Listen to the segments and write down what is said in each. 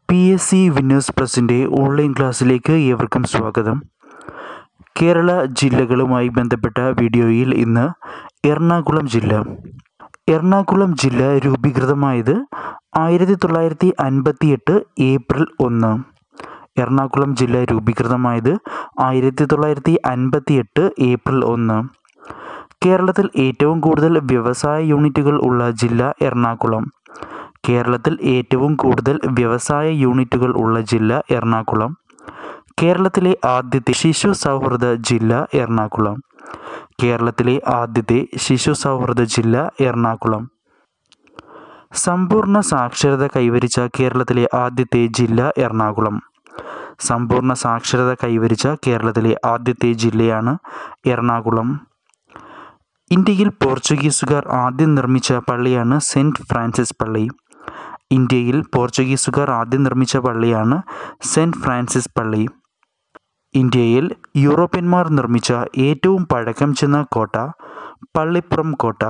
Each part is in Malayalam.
പി എസ് സി വിന്നേഴ്സ് പ്ലസിൻ്റെ ഓൺലൈൻ ക്ലാസ്സിലേക്ക് ഏവർക്കും സ്വാഗതം കേരള ജില്ലകളുമായി ബന്ധപ്പെട്ട വീഡിയോയിൽ ഇന്ന് എറണാകുളം ജില്ല എറണാകുളം ജില്ല രൂപീകൃതമായത് ആയിരത്തി തൊള്ളായിരത്തി അൻപത്തി എട്ട് ഏപ്രിൽ ഒന്ന് എറണാകുളം ജില്ല രൂപീകൃതമായത് ആയിരത്തി തൊള്ളായിരത്തി അൻപത്തി എട്ട് ഏപ്രിൽ ഒന്ന് കേരളത്തിൽ ഏറ്റവും കൂടുതൽ വ്യവസായ യൂണിറ്റുകൾ ഉള്ള ജില്ല എറണാകുളം കേരളത്തിൽ ഏറ്റവും കൂടുതൽ വ്യവസായ യൂണിറ്റുകൾ ഉള്ള ജില്ല എറണാകുളം കേരളത്തിലെ ആദ്യത്തെ ശിശു സൗഹൃദ ജില്ല എറണാകുളം കേരളത്തിലെ ആദ്യത്തെ ശിശു സൗഹൃദ ജില്ല എറണാകുളം സമ്പൂർണ്ണ സാക്ഷരത കൈവരിച്ച കേരളത്തിലെ ആദ്യത്തെ ജില്ല എറണാകുളം സമ്പൂർണ്ണ സാക്ഷരത കൈവരിച്ച കേരളത്തിലെ ആദ്യത്തെ ജില്ലയാണ് എറണാകുളം ഇന്ത്യയിൽ പോർച്ചുഗീസുകാർ ആദ്യം നിർമ്മിച്ച പള്ളിയാണ് സെൻറ്റ് ഫ്രാൻസിസ് പള്ളി ഇന്ത്യയിൽ പോർച്ചുഗീസുകാർ ആദ്യം നിർമ്മിച്ച പള്ളിയാണ് സെൻറ്റ് ഫ്രാൻസിസ് പള്ളി ഇന്ത്യയിൽ യൂറോപ്യന്മാർ നിർമ്മിച്ച ഏറ്റവും പഴക്കം ചെന്ന കോട്ട പള്ളിപ്പുറം കോട്ട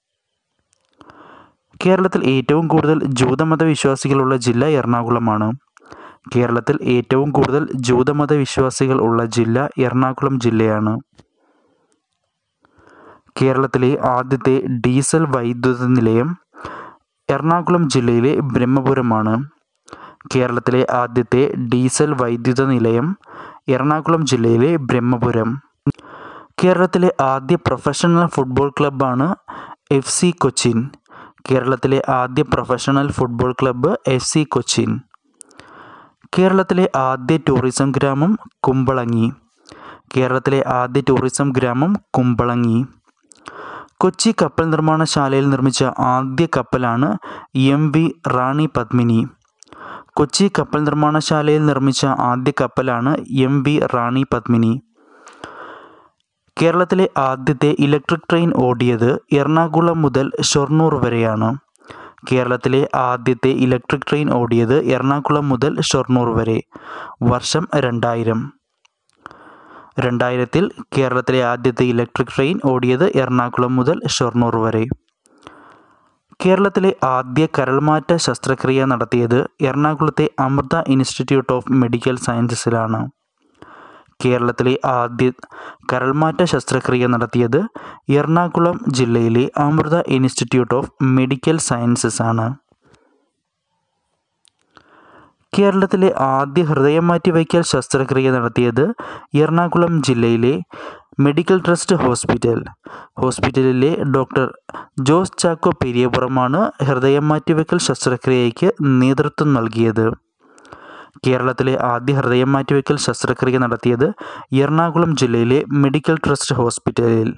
കേരളത്തിൽ ഏറ്റവും കൂടുതൽ ജൂതമത വിശ്വാസികളുള്ള ജില്ല എറണാകുളമാണ് കേരളത്തിൽ ഏറ്റവും കൂടുതൽ ജൂതമത വിശ്വാസികൾ ഉള്ള ജില്ല എറണാകുളം ജില്ലയാണ് കേരളത്തിലെ ആദ്യത്തെ ഡീസൽ വൈദ്യുത നിലയം എറണാകുളം ജില്ലയിലെ ബ്രഹ്മപുരമാണ് കേരളത്തിലെ ആദ്യത്തെ ഡീസൽ വൈദ്യുത നിലയം എറണാകുളം ജില്ലയിലെ ബ്രഹ്മപുരം കേരളത്തിലെ ആദ്യ പ്രൊഫഷണൽ ഫുട്ബോൾ ക്ലബ്ബാണ് എഫ് സി കൊച്ചിൻ കേരളത്തിലെ ആദ്യ professional football club F C Cochin കേരളത്തിലെ ആദ്യ ടൂറിസം ഗ്രാമം കുമ്പളങ്ങി കേരളത്തിലെ ആദ്യ ടൂറിസം ഗ്രാമം കുമ്പളങ്ങി കൊച്ചി കപ്പൽ നിർമ്മാണശാലയിൽ നിർമ്മിച്ച ആദ്യ കപ്പലാണ് എം വി റാണി പത്മിനി കൊച്ചി കപ്പൽ നിർമ്മാണശാലയിൽ നിർമ്മിച്ച ആദ്യ കപ്പലാണ് എം വി റാണി പത്മിനി കേരളത്തിലെ ആദ്യത്തെ ഇലക്ട്രിക് ട്രെയിൻ ഓടിയത് എറണാകുളം മുതൽ ഷൊർണൂർ വരെയാണ് കേരളത്തിലെ ആദ്യത്തെ ഇലക്ട്രിക് ട്രെയിൻ ഓടിയത് എറണാകുളം മുതൽ ഷൊർണൂർ വരെ വർഷം രണ്ടായിരം രണ്ടായിരത്തിൽ കേരളത്തിലെ ആദ്യത്തെ ഇലക്ട്രിക് ട്രെയിൻ ഓടിയത് എറണാകുളം മുതൽ ഷൊർണൂർ വരെ കേരളത്തിലെ ആദ്യ കരൾമാറ്റ ശസ്ത്രക്രിയ നടത്തിയത് എറണാകുളത്തെ അമൃത ഇൻസ്റ്റിറ്റ്യൂട്ട് ഓഫ് മെഡിക്കൽ സയൻസസിലാണ് കേരളത്തിലെ ആദ്യ കരൾമാറ്റ ശസ്ത്രക്രിയ നടത്തിയത് എറണാകുളം ജില്ലയിലെ Amrita institute of medical sciences ആണ് കേരളത്തിലെ ആദ്യ ഹൃദയം മാറ്റിവയ്ക്കൽ ശസ്ത്രക്രിയ നടത്തിയത് എറണാകുളം ജില്ലയിലെ മെഡിക്കൽ ട്രസ്റ്റ് ഹോസ്പിറ്റൽ ഹോസ്പിറ്റലിലെ ഡോക്ടർ ജോസ് ചാക്കോ പെരിയപുറമാണ് ഹൃദയം മാറ്റിവയ്ക്കൽ ശസ്ത്രക്രിയയ്ക്ക് നേതൃത്വം നൽകിയത് കേരളത്തിലെ ആദ്യ ഹൃദയം മാറ്റിവയ്ക്കൽ ശസ്ത്രക്രിയ നടത്തിയത് എറണാകുളം ജില്ലയിലെ മെഡിക്കൽ ട്രസ്റ്റ് ഹോസ്പിറ്റലിൽ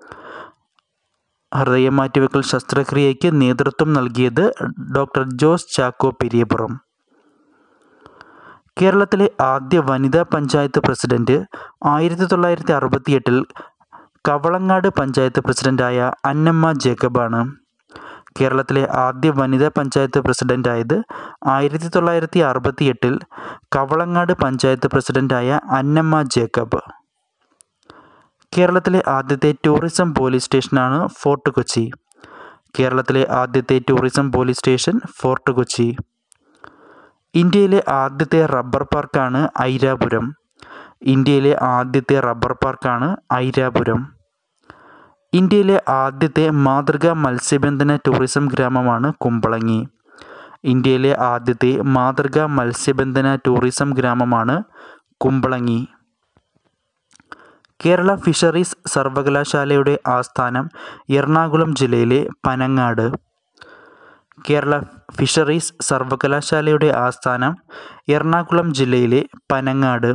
ഹൃദയം മാറ്റിവയ്ക്കൽ ശസ്ത്രക്രിയയ്ക്ക് നേതൃത്വം നൽകിയത് ഡോക്ടർ ജോസ് ചാക്കോ പെരിയപുറം കേരളത്തിലെ ആദ്യ വനിതാ പഞ്ചായത്ത് പ്രസിഡന്റ് ആയിരത്തി തൊള്ളായിരത്തി അറുപത്തി എട്ടിൽ കവളങ്ങാട് പഞ്ചായത്ത് പ്രസിഡന്റായ അന്നമ്മ ജേക്കബാണ് കേരളത്തിലെ ആദ്യ വനിതാ പഞ്ചായത്ത് പ്രസിഡന്റായത് ആയിരത്തി തൊള്ളായിരത്തി അറുപത്തി എട്ടിൽ കവളങ്ങാട് പഞ്ചായത്ത് പ്രസിഡന്റായ അന്നമ്മ ജേക്കബ് കേരളത്തിലെ ആദ്യത്തെ ടൂറിസം പോലീസ് സ്റ്റേഷനാണ് ഫോർട്ട് കൊച്ചി കേരളത്തിലെ ആദ്യത്തെ tourism police station fort Kochi ഇന്ത്യയിലെ ആദ്യത്തെ റബ്ബർ പാർക്കാണ് ഐരാപുരം ഇന്ത്യയിലെ ആദ്യത്തെ റബ്ബർ പാർക്കാണ് ഐരാപുരം ഇന്ത്യയിലെ ആദ്യത്തെ മാതൃകാ മത്സ്യബന്ധന ടൂറിസം ഗ്രാമമാണ് കുമ്പളങ്ങി ഇന്ത്യയിലെ ആദ്യത്തെ മാതൃകാ മത്സ്യബന്ധന ടൂറിസം ഗ്രാമമാണ് കുമ്പളങ്ങി കേരള ഫിഷറീസ് സർവകലാശാലയുടെ ആസ്ഥാനം എറണാകുളം ജില്ലയിലെ പനങ്ങാട് കേരള ഫിഷറീസ് സർവകലാശാലയുടെ ആസ്ഥാനം എറണാകുളം ജില്ലയിലെ പനങ്ങാട്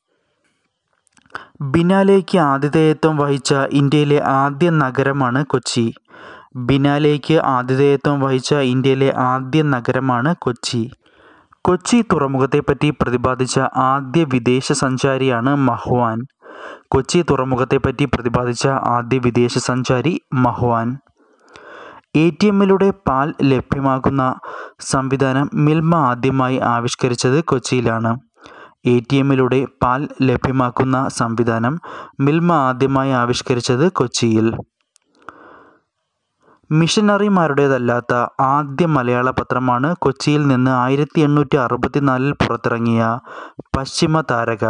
ബിനാലേക്ക് ആതിഥേയത്വം വഹിച്ച ഇന്ത്യയിലെ ആദ്യ നഗരമാണ് കൊച്ചി ബിനാലേക്ക് ആതിഥേയത്വം വഹിച്ച ഇന്ത്യയിലെ ആദ്യ നഗരമാണ് കൊച്ചി കൊച്ചി തുറമുഖത്തെപ്പറ്റി പ്രതിപാദിച്ച ആദ്യ വിദേശ സഞ്ചാരിയാണ് മഹ്വാൻ കൊച്ചി തുറമുഖത്തെപ്പറ്റി പ്രതിപാദിച്ച ആദ്യ വിദേശ സഞ്ചാരി മഹ്വാൻ എ ടി എമ്മിലൂടെ പാൽ ലഭ്യമാക്കുന്ന സംവിധാനം മിൽമ ആദ്യമായി ആവിഷ്കരിച്ചത് കൊച്ചിയിലാണ് എ ടി എമ്മിലൂടെ പാൽ ലഭ്യമാക്കുന്ന സംവിധാനം മിൽമ ആദ്യമായി ആവിഷ്കരിച്ചത് കൊച്ചിയിൽ മിഷനറിമാരുടേതല്ലാത്ത ആദ്യ മലയാള പത്രമാണ് കൊച്ചിയിൽ നിന്ന് ആയിരത്തി എണ്ണൂറ്റി അറുപത്തിനാലിൽ പുറത്തിറങ്ങിയ പശ്ചിമ താരക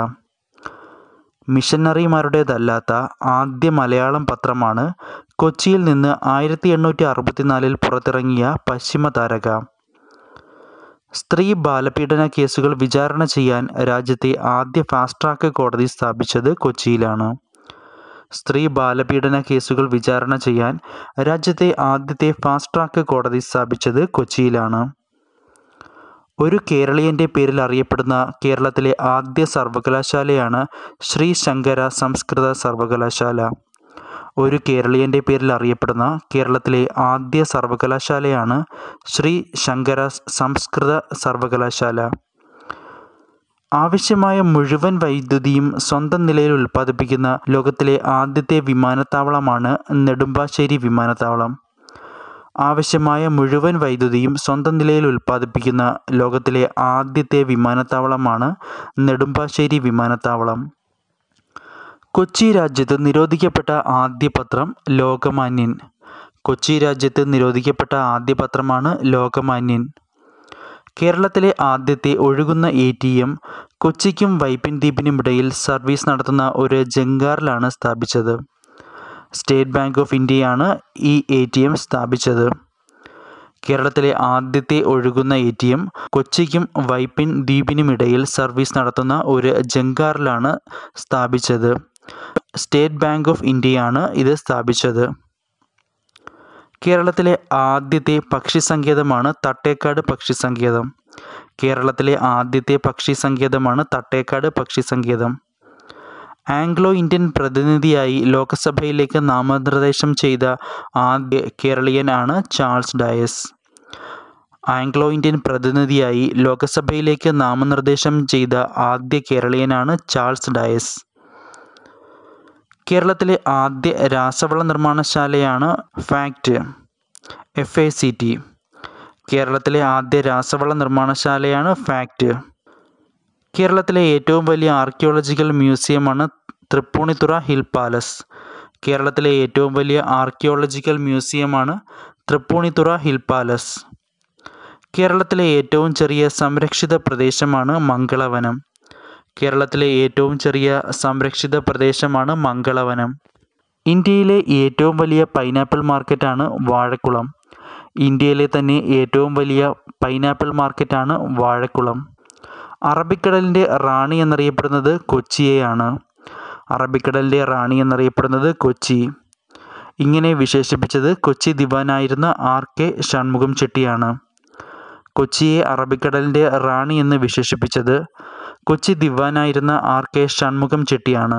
മിഷനറിമാരുടേതല്ലാത്ത ആദ്യ മലയാളം പത്രമാണ് കൊച്ചിയിൽ നിന്ന് ആയിരത്തി എണ്ണൂറ്റി അറുപത്തിനാലിൽ പുറത്തിറങ്ങിയ പശ്ചിമ താരക സ്ത്രീ ബാലപീഡന കേസുകൾ വിചാരണ ചെയ്യാൻ രാജ്യത്തെ ആദ്യ ഫാസ്റ്റ് ട്രാക്ക് കോടതി സ്ഥാപിച്ചത് കൊച്ചിയിലാണ് സ്ത്രീ ബാലപീഡന കേസുകൾ വിചാരണ ചെയ്യാൻ രാജ്യത്തെ ആദ്യത്തെ ഫാസ്റ്റ് ട്രാക്ക് കോടതി സ്ഥാപിച്ചത് കൊച്ചിയിലാണ് ഒരു കേരളീയൻ്റെ പേരിൽ അറിയപ്പെടുന്ന കേരളത്തിലെ ആദ്യ സർവകലാശാലയാണ് ശ്രീ ശങ്കര സംസ്കൃത സർവകലാശാല ഒരു കേരളീയൻ്റെ പേരിൽ അറിയപ്പെടുന്ന കേരളത്തിലെ ആദ്യ സർവകലാശാലയാണ് ശ്രീ ശങ്കര സംസ്കൃത സർവകലാശാല ആവശ്യമായ മുഴുവൻ വൈദ്യുതിയും സ്വന്തം നിലയിൽ ഉൽപ്പാദിപ്പിക്കുന്ന ലോകത്തിലെ ആദ്യത്തെ വിമാനത്താവളമാണ് നെടുമ്പാശ്ശേരി വിമാനത്താവളം ആവശ്യമായ മുഴുവൻ വൈദ്യുതിയും സ്വന്തം നിലയിൽ ഉൽപ്പാദിപ്പിക്കുന്ന ലോകത്തിലെ ആദ്യത്തെ വിമാനത്താവളമാണ് നെടുമ്പാശ്ശേരി വിമാനത്താവളം കൊച്ചി രാജ്യത്ത് നിരോധിക്കപ്പെട്ട ആദ്യ പത്രം ലോകമാന്യൻ കൊച്ചി രാജ്യത്ത് നിരോധിക്കപ്പെട്ട ആദ്യ പത്രമാണ് ലോകമാന്യൻ കേരളത്തിലെ ആദ്യത്തെ ഒഴുകുന്ന എ ടി എം കൊച്ചിക്കും വൈപ്പിൻ ദ്വീപിനുമിടയിൽ സർവീസ് നടത്തുന്ന ഒരു ജങ്കാറിലാണ് സ്ഥാപിച്ചത് സ്റ്റേറ്റ് ബാങ്ക് ഓഫ് ഇന്ത്യയാണ് ഈ എ ടി എം സ്ഥാപിച്ചത് കേരളത്തിലെ ആദ്യത്തെ ഒഴുകുന്ന എ ടി എം കൊച്ചിക്കും വൈപ്പിൻ ദ്വീപിനുമിടയിൽ സർവീസ് നടത്തുന്ന ഒരു ജങ്കാറിലാണ് സ്ഥാപിച്ചത് സ്റ്റേറ്റ് ബാങ്ക് ഓഫ് ഇന്ത്യയാണ് ഇത് സ്ഥാപിച്ചത് കേരളത്തിലെ ആദ്യത്തെ പക്ഷി സങ്കേതമാണ് തട്ടേക്കാട് പക്ഷി സങ്കേതം കേരളത്തിലെ ആദ്യത്തെ പക്ഷി സങ്കേതമാണ് തട്ടേക്കാട് പക്ഷി സങ്കേതം ആംഗ്ലോ ഇന്ത്യൻ പ്രതിനിധിയായി ലോകസഭയിലേക്ക് നാമനിർദ്ദേശം ചെയ്ത ആദ്യ കേരളീയൻ ആണ് ചാൾസ് ഡയസ് ആംഗ്ലോ ഇന്ത്യൻ പ്രതിനിധിയായി ലോകസഭയിലേക്ക് നാമനിർദ്ദേശം ചെയ്ത ആദ്യ കേരളീയനാണ് ചാൾസ് ഡയസ് കേരളത്തിലെ ആദ്യ രാസവള നിർമ്മാണശാലയാണ് FACT F A C T കേരളത്തിലെ ആദ്യ രാസവള നിർമ്മാണശാലയാണ് ഫാക്ട് കേരളത്തിലെ ഏറ്റവും വലിയ ആർക്കിയോളജിക്കൽ മ്യൂസിയമാണ് തൃപ്പൂണിത്തുറ ഹിൽ പാലസ് കേരളത്തിലെ ഏറ്റവും വലിയ ആർക്കിയോളജിക്കൽ മ്യൂസിയമാണ് തൃപ്പൂണിത്തുറ ഹിൽ പാലസ് കേരളത്തിലെ ഏറ്റവും ചെറിയ സംരക്ഷിത പ്രദേശമാണ് മംഗളവനം കേരളത്തിലെ ഏറ്റവും ചെറിയ സംരക്ഷിത പ്രദേശമാണ് മംഗളവനം ഇന്ത്യയിലെ ഏറ്റവും വലിയ പൈനാപ്പിൾ മാർക്കറ്റാണ് വാഴക്കുളം ഇന്ത്യയിലെ തന്നെ ഏറ്റവും വലിയ പൈനാപ്പിൾ മാർക്കറ്റാണ് വാഴക്കുളം അറബിക്കടലിൻ്റെ റാണി എന്നറിയപ്പെടുന്നത് കൊച്ചിയെയാണ് അറബിക്കടലിൻ്റെ റാണി എന്നറിയപ്പെടുന്നത് കൊച്ചി ഇങ്ങനെ വിശേഷിപ്പിച്ചത് കൊച്ചി ദിവാനായിരുന്ന ആർ കെ ഷൺമുഖം ചെട്ടിയാണ് കൊച്ചിയെ അറബിക്കടലിൻ്റെ റാണി എന്ന് വിശേഷിപ്പിച്ചത് കൊച്ചി ദിവാനായിരുന്ന ആർ കെ ഷൺമുഖം ചെട്ടിയാണ്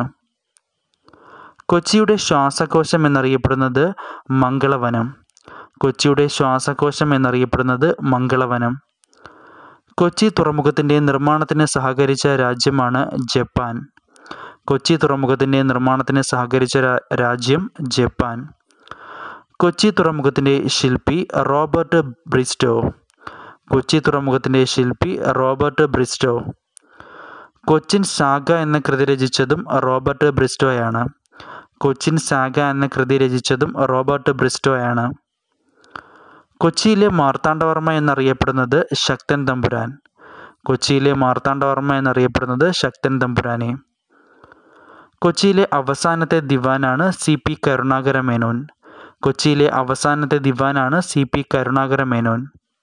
കൊച്ചിയുടെ ശ്വാസകോശം എന്നറിയപ്പെടുന്നത് മംഗളവനം കൊച്ചിയുടെ ശ്വാസകോശം എന്നറിയപ്പെടുന്നത് മംഗളവനം കൊച്ചി തുറമുഖത്തിൻ്റെ നിർമ്മാണത്തിന് സഹകരിച്ച രാജ്യമാണ് ജപ്പാൻ കൊച്ചി തുറമുഖത്തിൻ്റെ നിർമ്മാണത്തിന് സഹകരിച്ച രാ- രാജ്യം ജപ്പാൻ കൊച്ചി തുറമുഖത്തിൻ്റെ ശില്പി റോബർട്ട് ബ്രിസ്റ്റോ കൊച്ചി തുറമുഖത്തിൻ്റെ ശില്പി റോബർട്ട് ബ്രിസ്റ്റോ കൊച്ചിൻ സാഗ എന്ന കൃതി രചിച്ചതും റോബർട്ട് ബ്രിസ്റ്റോയാണ് കൊച്ചിൻ സാഗ എന്ന കൃതി രചിച്ചതും റോബർട്ട് ബ്രിസ്റ്റോയാണ് കൊച്ചിയിലെ മാർത്താണ്ഡവർമ്മ എന്നറിയപ്പെടുന്നത് ശക്തൻ തമ്പുരാൻ കൊച്ചിയിലെ മാർത്താണ്ഡവർമ്മ എന്നറിയപ്പെടുന്നത് ശക്തൻ തമ്പുരാനെ കൊച്ചിയിലെ അവസാനത്തെ ദിവാനാണ് സി പി കരുണാകര മേനോൻ കൊച്ചിയിലെ അവസാനത്തെ ദിവാനാണ് സി പി കരുണാകര മേനോൻ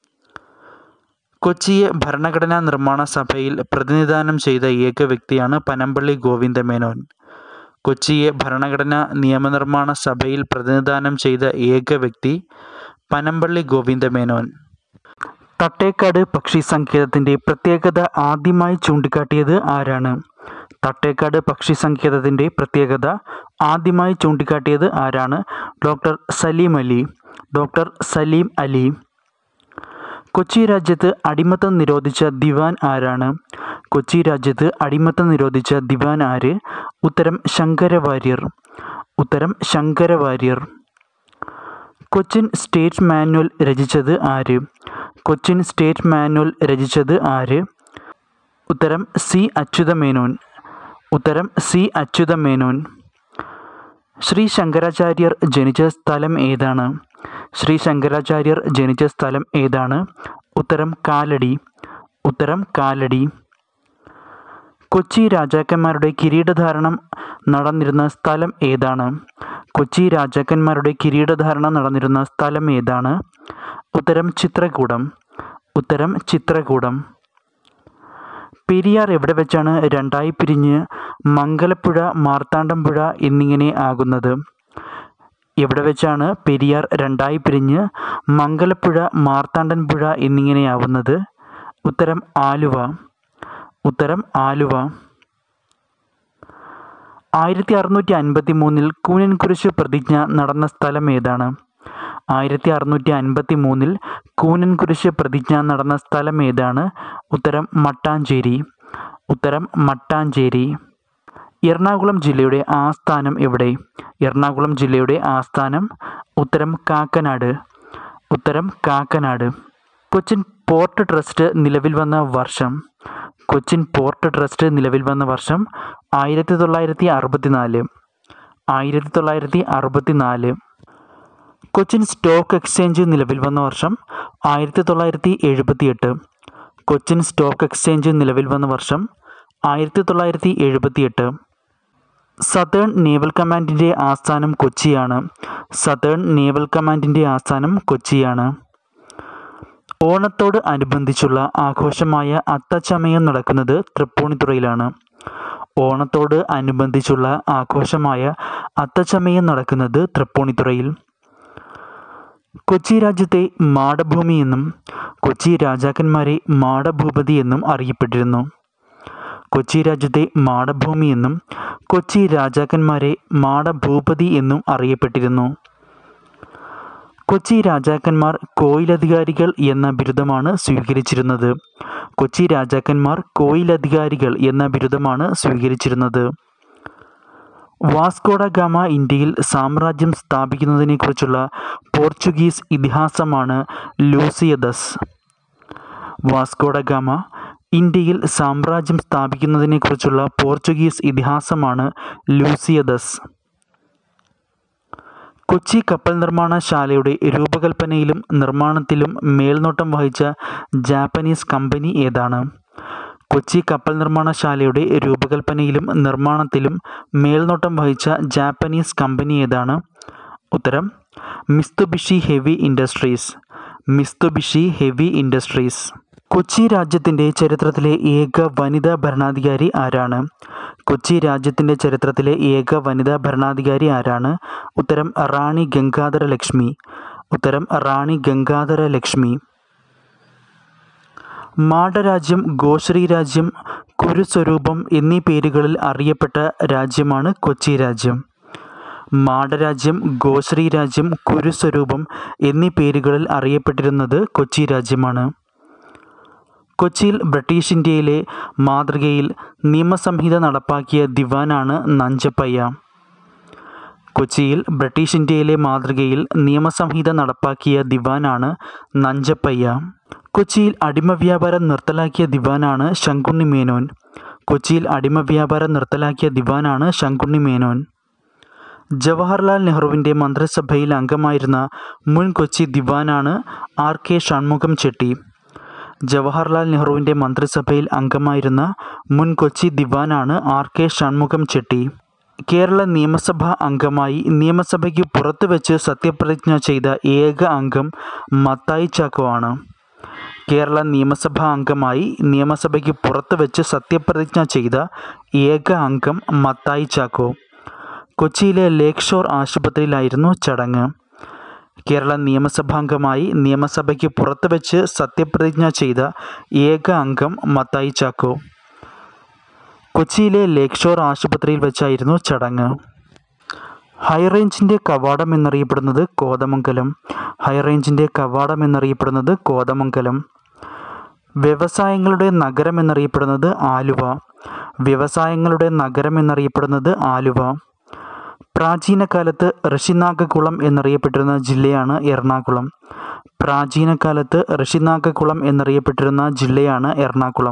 കൊച്ചിയെ ഭരണഘടനാ നിർമ്മാണ സഭയിൽ പ്രതിനിധാനം ചെയ്ത ഏക വ്യക്തിയാണ് പനമ്പള്ളി ഗോവിന്ദ മേനോൻ കൊച്ചിയെ ഭരണഘടനാ നിയമനിർമ്മാണ സഭയിൽ പ്രതിനിധാനം ചെയ്ത ഏക വ്യക്തി പനമ്പള്ളി ഗോവിന്ദ മേനോൻ തട്ടേക്കാട് പക്ഷി സങ്കേതത്തിൻ്റെ പ്രത്യേകത ആദ്യമായി ചൂണ്ടിക്കാട്ടിയത് ആരാണ് തട്ടേക്കാട് പക്ഷി സങ്കേതത്തിൻ്റെ പ്രത്യേകത ആദ്യമായി ചൂണ്ടിക്കാട്ടിയത് ആരാണ് ഡോക്ടർ സലീം അലി ഡോക്ടർ സലീം അലി കൊച്ചി രാജ്യത്ത് അടിമത്തം നിരോധിച്ച ദിവാൻ ആരാണ് കൊച്ചി രാജ്യത്ത് അടിമത്തം നിരോധിച്ച ദിവാൻ ആര് ഉത്തരം ശങ്കരവാര്യർ ഉത്തരം ശങ്കരവാര്യർ കൊച്ചിൻ സ്റ്റേറ്റ് മാനുവൽ രചിച്ചത് ആര് കൊച്ചിൻ സ്റ്റേറ്റ് മാനുവൽ രചിച്ചത് ആര് ഉത്തരം സി അച്യുതമേനോൻ ഉത്തരം സി അച്യുതമേനോൻ ശ്രീ ശങ്കരാചാര്യർ ജനിച്ച സ്ഥലം ഏതാണ് ശ്രീ ശങ്കരാചാര്യർ ജനിച്ച സ്ഥലം ഏതാണ് ഉത്തരം കാലടി ഉത്തരം കാലടി കൊച്ചി രാജാക്കന്മാരുടെ കിരീടധാരണം നടന്നിരുന്ന സ്ഥലം ഏതാണ് കൊച്ചി രാജാക്കന്മാരുടെ കിരീടധാരണം നടന്നിരുന്ന സ്ഥലം ഏതാണ് ഉത്തരം ചിത്രകൂടം ഉത്തരം ചിത്രകൂടം പെരിയാർ എവിടെ വെച്ചാണ് രണ്ടായി പിരിഞ്ഞ് മംഗലപ്പുഴ മാർത്താണ്ഡംപുഴ എന്നിങ്ങനെ ആകുന്നത് എവിടെ വെച്ചാണ് പെരിയാർ രണ്ടായി പിരിഞ്ഞ് മംഗലപ്പുഴ മാർത്താണ്ഡൻപുഴ എന്നിങ്ങനെയാവുന്നത് ഉത്തരം ആലുവ ഉത്തരം ആലുവ ആയിരത്തി അറുന്നൂറ്റി അൻപത്തി മൂന്നിൽ കൂനൻകുരിശ് പ്രതിജ്ഞ നടന്ന സ്ഥലം ഏതാണ് ആയിരത്തി അറുന്നൂറ്റി അൻപത്തി മൂന്നിൽ കൂനൻകുരിശ് പ്രതിജ്ഞ നടന്ന സ്ഥലം ഏതാണ് ഉത്തരം മട്ടാഞ്ചേരി ഉത്തരം മട്ടാഞ്ചേരി എറണാകുളം ജില്ലയുടെ ആസ്ഥാനം എവിടെ എറണാകുളം ജില്ലയുടെ ആസ്ഥാനം ഉത്തരം കാക്കനാട് ഉത്തരം കാക്കനാട് കൊച്ചിൻ പോർട്ട് ട്രസ്റ്റ് നിലവിൽ വന്ന വർഷം കൊച്ചിൻ പോർട്ട് ട്രസ്റ്റ് നിലവിൽ വന്ന വർഷം ആയിരത്തി തൊള്ളായിരത്തി അറുപത്തിനാല് ആയിരത്തി തൊള്ളായിരത്തി അറുപത്തിനാല് കൊച്ചിൻ സ്റ്റോക്ക് എക്സ്ചേഞ്ച് നിലവിൽ വന്ന വർഷം ആയിരത്തി തൊള്ളായിരത്തി എഴുപത്തിയെട്ട് കൊച്ചിൻ സ്റ്റോക്ക് എക്സ്ചേഞ്ച് നിലവിൽ വന്ന വർഷം ആയിരത്തി തൊള്ളായിരത്തി എഴുപത്തിയെട്ട് സതേൺ നേവൽ കമാൻഡിൻ്റെ ആസ്ഥാനം കൊച്ചിയാണ് സതേൺ നേവൽ കമാൻഡിൻ്റെ ആസ്ഥാനം കൊച്ചിയാണ് ഓണത്തോട് അനുബന്ധിച്ചുള്ള ആഘോഷമായ അത്തച്ചമയം നടക്കുന്നത് തൃപ്പൂണിത്തുറയിലാണ് ഓണത്തോട് അനുബന്ധിച്ചുള്ള ആഘോഷമായ അത്തച്ചമയം നടക്കുന്നത് തൃപ്പൂണിത്തുറയിൽ കൊച്ചി രാജ്യത്തെ മാടഭൂമി എന്നും കൊച്ചി രാജാക്കന്മാരെ മാടഭൂപതി എന്നും അറിയപ്പെട്ടിരുന്നു കൊച്ചി രാജ്യത്തെ മാടഭൂമി എന്നും കൊച്ചി രാജാക്കന്മാരെ മാടഭൂപതി എന്നും അറിയപ്പെട്ടിരുന്നു കൊച്ചി രാജാക്കന്മാർ കോയിലധികാരികൾ എന്ന ബിരുദമാണ് സ്വീകരിച്ചിരുന്നത് കൊച്ചി രാജാക്കന്മാർ കോയിലധികാരികൾ എന്ന ബിരുദമാണ് സ്വീകരിച്ചിരുന്നത് വാസ്കോഡ ഗാമ ഇന്ത്യയിൽ സാമ്രാജ്യം സ്ഥാപിക്കുന്നതിനെക്കുറിച്ചുള്ള പോർച്ചുഗീസ് ഇതിഹാസമാണ് ലൂസിയദസ് വാസ്കോഡ ഗാമ ഇന്ത്യയിൽ സാമ്രാജ്യം സ്ഥാപിക്കുന്നതിനെക്കുറിച്ചുള്ള പോർച്ചുഗീസ് ഇതിഹാസമാണ് ലൂസിയദസ് കൊച്ചി കപ്പൽ നിർമ്മാണശാലയുടെ രൂപകൽപ്പനയിലും നിർമ്മാണത്തിലും മേൽനോട്ടം വഹിച്ച ജാപ്പനീസ് കമ്പനി ഏതാണ് കൊച്ചി കപ്പൽ നിർമ്മാണശാലയുടെ രൂപകൽപ്പനയിലും നിർമ്മാണത്തിലും മേൽനോട്ടം വഹിച്ച ജാപ്പനീസ് കമ്പനി ഏതാണ് ഉത്തരം Mitsubishi heavy industries Mitsubishi heavy industries Kochi രാജ്യത്തിൻ്റെ ചരിത്രത്തിലെ ഏക വനിതാ ഭരണാധികാരി ആരാണ് കൊച്ചി രാജ്യത്തിൻ്റെ ചരിത്രത്തിലെ ഏക വനിതാ ഭരണാധികാരി ആരാണ് ഉത്തരം റാണി ഗംഗാധര ലക്ഷ്മി ഉത്തരം റാണി ഗംഗാധര ലക്ഷ്മി മാടരാജ്യം ഗോശ്രീ രാജ്യം കുരുസ്വരൂപം എന്നീ പേരുകളിൽ അറിയപ്പെട്ട രാജ്യമാണ് കൊച്ചി രാജ്യം മാടരാജ്യം ഗോശ്രീ രാജ്യം കുരുസ്വരൂപം എന്നീ പേരുകളിൽ അറിയപ്പെട്ടിരുന്നത് കൊച്ചി രാജ്യമാണ് കൊച്ചിയിൽ ബ്രിട്ടീഷ് ഇന്ത്യയിലെ മാതൃകയിൽ നിയമസംഹിത നടപ്പാക്കിയ ദിവാനാണ് നഞ്ചപ്പയ്യ കൊച്ചിയിൽ ബ്രിട്ടീഷ് ഇന്ത്യയിലെ മാതൃകയിൽ നിയമസംഹിത നടപ്പാക്കിയ ദിവാനാണ് നഞ്ചപ്പയ്യ കൊച്ചിയിൽ അടിമ വ്യാപാരം നിർത്തലാക്കിയ ദിവാനാണ് ശങ്കുണ്ണി മേനോൻ കൊച്ചിയിൽ അടിമ വ്യാപാരം നിർത്തലാക്കിയ ദിവാനാണ് ശങ്കുണ്ണി മേനോൻ ജവഹർലാൽ നെഹ്റുവിൻ്റെ മന്ത്രിസഭയിൽ അംഗമായിരുന്ന മുൻ കൊച്ചി ദിവാനാണ് ആർ കെ ഷൺമുഖം ചെട്ടി ജവഹർലാൽ നെഹ്റുവിൻ്റെ മന്ത്രിസഭയിൽ അംഗമായിരുന്ന മുൻ കൊച്ചി ദിവാനാണ് ആർ കെ ഷൺമുഖം ചെട്ടി കേരള നിയമസഭാ അംഗമായി നിയമസഭയ്ക്ക് പുറത്തു വെച്ച് സത്യപ്രതിജ്ഞ ചെയ്ത ഏക അംഗം മത്തായി ചാക്കോ ആണ് കേരള നിയമസഭാ അംഗമായി നിയമസഭയ്ക്ക് പുറത്തു വെച്ച് സത്യപ്രതിജ്ഞ ചെയ്ത ഏക അംഗം മത്തായി ചാക്കോ കൊച്ചിയിലെ ലേക്ക് ഷോർ ആശുപത്രിയിലായിരുന്നു ചടങ്ങ് കേരള നിയമസഭാംഗമായി നിയമസഭയ്ക്ക് പുറത്തു വെച്ച് സത്യപ്രതിജ്ഞ ചെയ്ത ഏക അംഗം മത്തായി ചാക്കോ കൊച്ചിയിലെ ലേക്ക് ഷോർ ആശുപത്രിയിൽ വെച്ചായിരുന്നു ചടങ്ങ് ഹൈറേഞ്ചിൻ്റെ കവാടം എന്നറിയപ്പെടുന്നത് കോതമംഗലം ഹൈറേഞ്ചിൻ്റെ കവാടം എന്നറിയപ്പെടുന്നത് കോതമംഗലം വ്യവസായങ്ങളുടെ നഗരം എന്നറിയപ്പെടുന്നത് ആലുവ വ്യവസായങ്ങളുടെ നഗരം എന്നറിയപ്പെടുന്നത് ആലുവ പ്രാചീന കാലത്ത് ഋഷിനാഗകുളം എന്നറിയപ്പെട്ടിരുന്ന ജില്ലയാണ് എറണാകുളം പ്രാചീന കാലത്ത് ഋഷിനാഗകുളം എന്നറിയപ്പെട്ടിരുന്ന ജില്ലയാണ് എറണാകുളം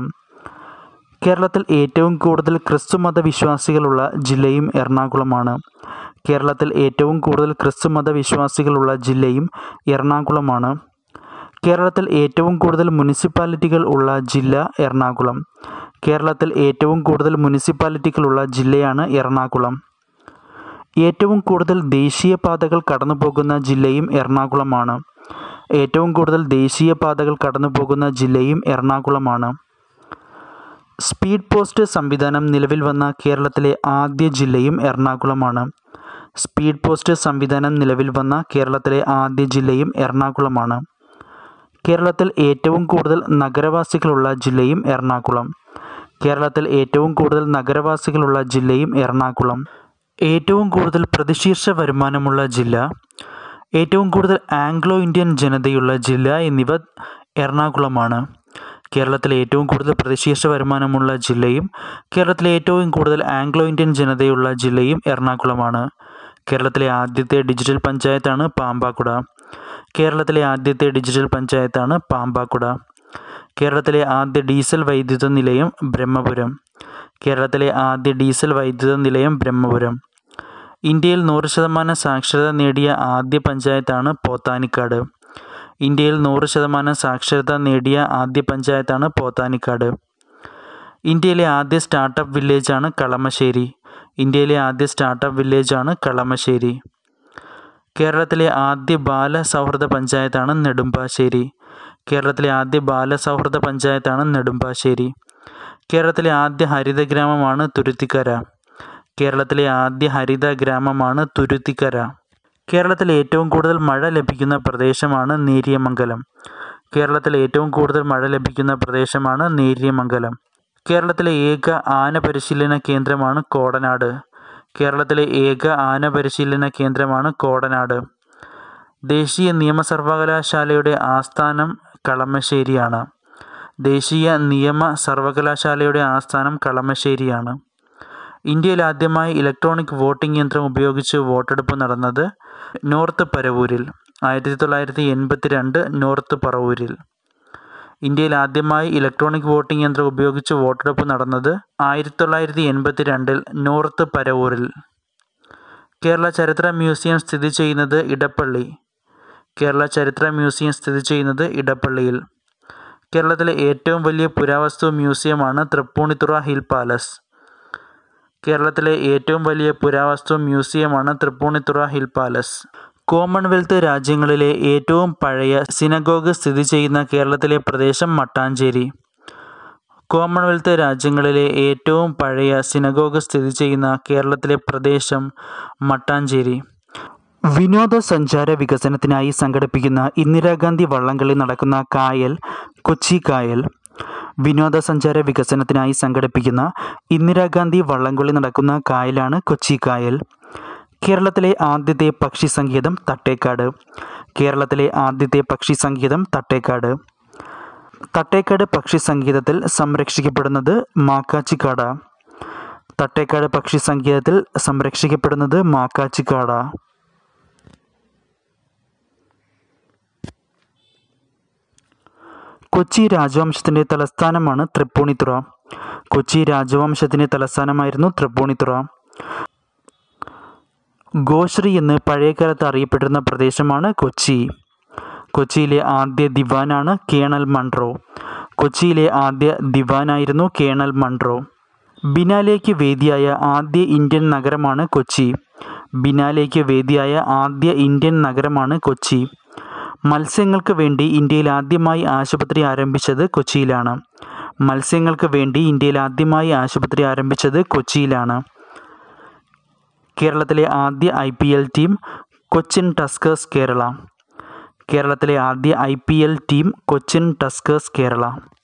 കേരളത്തിൽ ഏറ്റവും കൂടുതൽ ക്രിസ്തുമത വിശ്വാസികളുള്ള ജില്ലയും എറണാകുളമാണ് കേരളത്തിൽ ഏറ്റവും കൂടുതൽ ക്രിസ്തുമത വിശ്വാസികളുള്ള ജില്ലയും എറണാകുളമാണ് കേരളത്തിൽ ഏറ്റവും കൂടുതൽ മുനിസിപ്പാലിറ്റികൾ ഉള്ള ജില്ല എറണാകുളം കേരളത്തിൽ ഏറ്റവും കൂടുതൽ മുനിസിപ്പാലിറ്റികളുള്ള ജില്ലയാണ് എറണാകുളം ഏറ്റവും കൂടുതൽ ദേശീയപാതകൾ കടന്നുപോകുന്ന ജില്ലയും എറണാകുളമാണ് ഏറ്റവും കൂടുതൽ ദേശീയപാതകൾ കടന്നുപോകുന്ന ജില്ലയും എറണാകുളമാണ് സ്പീഡ് പോസ്റ്റ് സംവിധാനം നിലവിൽ വന്ന കേരളത്തിലെ ആദ്യ ജില്ലയും എറണാകുളമാണ് സ്പീഡ് പോസ്റ്റ് സംവിധാനം നിലവിൽ വന്ന കേരളത്തിലെ ആദ്യ ജില്ലയും എറണാകുളമാണ് കേരളത്തിൽ ഏറ്റവും കൂടുതൽ നഗരവാസികളുള്ള ജില്ലയും എറണാകുളം കേരളത്തിൽ ഏറ്റവും കൂടുതൽ നഗരവാസികളുള്ള ജില്ലയും എറണാകുളം ഏറ്റവും കൂടുതൽ പ്രതിശീർഷ വരുമാനമുള്ള ജില്ല ഏറ്റവും കൂടുതൽ ആംഗ്ലോ ഇന്ത്യൻ ജനതയുള്ള ജില്ല എന്നിവ എറണാകുളമാണ് കേരളത്തിലെ ഏറ്റവും കൂടുതൽ പ്രതിശീർഷ വരുമാനമുള്ള ജില്ലയും കേരളത്തിലെ ഏറ്റവും കൂടുതൽ ആംഗ്ലോ ഇന്ത്യൻ ജനതയുള്ള ജില്ലയും എറണാകുളമാണ് കേരളത്തിലെ ആദ്യത്തെ ഡിജിറ്റൽ പഞ്ചായത്താണ് പാമ്പാക്കുട കേരളത്തിലെ ആദ്യത്തെ ഡിജിറ്റൽ പഞ്ചായത്താണ് പാമ്പാക്കുട കേരളത്തിലെ ആദ്യ ഡീസൽ വൈദ്യുത നിലയം ബ്രഹ്മപുരം കേരളത്തിലെ ആദ്യ ഡീസൽ വൈദ്യുത നിലയം ബ്രഹ്മപുരം ഇന്ത്യയിൽ നൂറ് ശതമാനം സാക്ഷരത നേടിയ ആദ്യ പഞ്ചായത്താണ് പോത്താനിക്കാട് ഇന്ത്യയിൽ നൂറ് ശതമാനം സാക്ഷരത നേടിയ ആദ്യ പഞ്ചായത്താണ് പോത്താനിക്കാട് ഇന്ത്യയിലെ ആദ്യ സ്റ്റാർട്ടപ്പ് വില്ലേജാണ് കളമശ്ശേരി ഇന്ത്യയിലെ ആദ്യ സ്റ്റാർട്ടപ്പ് വില്ലേജാണ് കളമശ്ശേരി കേരളത്തിലെ ആദ്യ ബാല സൗഹൃദ പഞ്ചായത്താണ് നെടുമ്പാശ്ശേരി കേരളത്തിലെ ആദ്യ ബാല സൗഹൃദ പഞ്ചായത്താണ് നെടുമ്പാശ്ശേരി കേരളത്തിലെ ആദ്യ ഹരിത ഗ്രാമമാണ് തുരുത്തിക്കര കേരളത്തിലെ ആദ്യ ഹരിത ഗ്രാമമാണ് തുരുത്തിക്കര കേരളത്തിൽ ഏറ്റവും കൂടുതൽ മഴ ലഭിക്കുന്ന പ്രദേശമാണ് നേര്യമംഗലം കേരളത്തിൽ ഏറ്റവും കൂടുതൽ മഴ ലഭിക്കുന്ന പ്രദേശമാണ് നേര്യമംഗലം കേരളത്തിലെ ഏക ആന പരിശീലന കേന്ദ്രമാണ് കോടനാട് കേരളത്തിലെ ഏക ആന പരിശീലന കേന്ദ്രമാണ് കോടനാട് ദേശീയ നിയമ സർവകലാശാലയുടെ ആസ്ഥാനം കളമശ്ശേരിയാണ് ദേശീയ നിയമ സർവകലാശാലയുടെ ആസ്ഥാനം കളമശ്ശേരിയാണ് ഇന്ത്യയിൽ ആദ്യമായി ഇലക്ട്രോണിക് വോട്ടിംഗ് യന്ത്രം ഉപയോഗിച്ച് വോട്ടെടുപ്പ് നടന്നത് നോർത്ത് പരവൂരിൽ ആയിരത്തി തൊള്ളായിരത്തി എൺപത്തി രണ്ട് നോർത്ത് പറവൂരിൽ ഇന്ത്യയിൽ ആദ്യമായി ഇലക്ട്രോണിക് വോട്ടിംഗ് യന്ത്രം ഉപയോഗിച്ച് വോട്ടെടുപ്പ് നടന്നത് ആയിരത്തി തൊള്ളായിരത്തി എൺപത്തി രണ്ടിൽ നോർത്ത് പരവൂരിൽ കേരള ചരിത്ര മ്യൂസിയം സ്ഥിതി ചെയ്യുന്നത് ഇടപ്പള്ളി കേരള ചരിത്ര മ്യൂസിയം സ്ഥിതി ചെയ്യുന്നത് ഇടപ്പള്ളിയിൽ കേരളത്തിലെ ഏറ്റവും വലിയ പുരാവസ്തു മ്യൂസിയമാണ് തൃപ്പൂണിത്തുറ ഹിൽ പാലസ് കേരളത്തിലെ ഏറ്റവും വലിയ പുരാവസ്തു മ്യൂസിയമാണ് തൃപ്പൂണിത്തുറ ഹിൽ പാലസ് കോമൺവെൽത്ത് രാജ്യങ്ങളിലെ ഏറ്റവും പഴയ സിനഗോഗ് സ്ഥിതി ചെയ്യുന്ന കേരളത്തിലെ പ്രദേശം മട്ടാഞ്ചേരി കോമൺവെൽത്ത് രാജ്യങ്ങളിലെ ഏറ്റവും പഴയ സിനഗോഗ് സ്ഥിതി ചെയ്യുന്ന കേരളത്തിലെ പ്രദേശം മട്ടാഞ്ചേരി വിനോദസഞ്ചാര വികസനത്തിനായി സംഘടിപ്പിക്കുന്ന ഇന്ദിരാഗാന്ധി വള്ളംകളി നടക്കുന്ന കായൽ കൊച്ചി കായൽ വിനോദസഞ്ചാര വികസനത്തിനായി സംഘടിപ്പിക്കുന്ന ഇന്ദിരാഗാന്ധി വള്ളംകളി നടക്കുന്ന കായലാണ് കൊച്ചി കായൽ കേരളത്തിലെ ആദ്യത്തെ പക്ഷി സങ്കേതം തട്ടേക്കാട് കേരളത്തിലെ ആദ്യത്തെ പക്ഷി സങ്കേതം തട്ടേക്കാട് തട്ടേക്കാട് പക്ഷി സങ്കേതത്തിൽ സംരക്ഷിക്കപ്പെടുന്നത് മാക്കാച്ചിക്കാട തട്ടേക്കാട് പക്ഷി സങ്കേതത്തിൽ സംരക്ഷിക്കപ്പെടുന്നത് മാക്കാച്ചിക്കാട കൊച്ചി രാജവംശത്തിൻ്റെ തലസ്ഥാനമാണ് തൃപ്പൂണിത്തുറ കൊച്ചി രാജവംശത്തിൻ്റെ തലസ്ഥാനമായിരുന്നു തൃപ്പൂണിത്തുറ ഗോശ്രീ എന്ന് പഴയകാലത്ത് അറിയപ്പെട്ടിരുന്ന പ്രദേശമാണ് കൊച്ചി കൊച്ചിയിലെ ആദ്യ ദിവാനാണ് കേണൽ മൺട്രോ കൊച്ചിയിലെ ആദ്യ ദിവാനായിരുന്നു കേണൽ മൺട്രോ ബിനാലേക്ക് വേദിയായ ആദ്യ ഇന്ത്യൻ നഗരമാണ് കൊച്ചി ബിനാലേക്ക് വേദിയായ ആദ്യ ഇന്ത്യൻ നഗരമാണ് കൊച്ചി മത്സ്യങ്ങൾക്ക് വേണ്ടി ഇന്ത്യയിൽ ആദ്യമായി ആശുപത്രി ആരംഭിച്ചത് കൊച്ചിയിലാണ് മത്സ്യങ്ങൾക്ക് വേണ്ടി ഇന്ത്യയിൽ ആദ്യമായി ആശുപത്രി ആരംഭിച്ചത് കൊച്ചിയിലാണ് കേരളത്തിലെ ആദ്യ I P L team Cochin Tuskers Kerala കേരളത്തിലെ ആദ്യ I P L team Cochin Tuskers Kerala